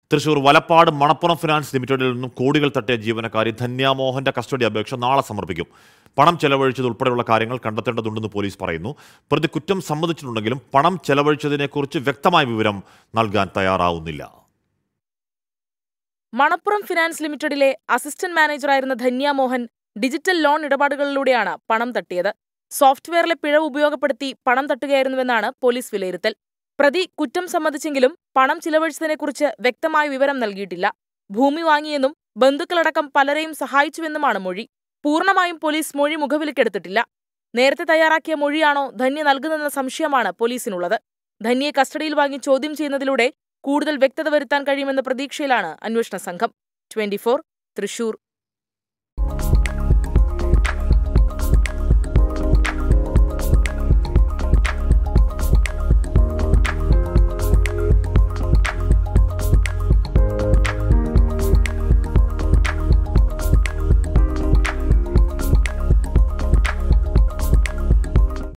Thrissur Valappad Manappuram finance ലിമിറ്റഡിൽ നിന്നും കോടികൾ തട്ടിയ ജീവനക്കാരി ധന്യാമോഹന്റെ കസ്റ്റഡി അപേക്ഷ നാളെ സമർപ്പിക്കും പണം ചെലവഴിച്ചത് ഉൾപ്പെടെയുള്ള കാര്യങ്ങൾ കണ്ടെത്തേണ്ടതുണ്ടെന്ന് പോലീസ് പറയുന്നു പ്രതി കുറ്റം സമ്മതിച്ചിട്ടുണ്ടെങ്കിലും പണം ചെലവഴിച്ചതിനെക്കുറിച്ച് വ്യക്തമായ വിവരം നൽകാൻ തയ്യാറാവുന്നില്ല മണപ്പുറം ഫിനാൻസ് ലിമിറ്റഡിലെ അസിസ്റ്റന്റ് മാനേജറായിരുന്ന ധന്യ മോഹൻ ഡിജിറ്റൽ ലോൺ ഇടപാടുകളിലൂടെയാണ് പണം തട്ടിയത് സോഫ്റ്റ്വെയറിലെ പിഴവ് ഉപയോഗപ്പെടുത്തി പണം തട്ടുകയായിരുന്നുവെന്നാണ് പോലീസ് വിലയിരുത്തൽ പ്രതി കുറ്റം സമ്മതിച്ചെങ്കിലും പണം ചിലവഴിച്ചതിനെക്കുറിച്ച് വ്യക്തമായ വിവരം നൽകിയിട്ടില്ല ഭൂമി വാങ്ങിയെന്നും ബന്ധുക്കളടക്കം പലരെയും സഹായിച്ചുവെന്നുമാണ് മൊഴി പൂർണ്ണമായും പോലീസ് മൊഴി മുഖവിലക്കെടുത്തിട്ടില്ല നേരത്തെ തയ്യാറാക്കിയ മൊഴിയാണോ ധന്യ നൽകുന്നതെന്ന സംശയമാണ് പോലീസിനുള്ളത് ധന്യയെ കസ്റ്റഡിയിൽ വാങ്ങി ചോദ്യം ചെയ്യുന്നതിലൂടെ കൂടുതൽ വ്യക്തത വരുത്താൻ കഴിയുമെന്ന പ്രതീക്ഷയിലാണ് അന്വേഷണ സംഘം ട്വന്റി തൃശൂർ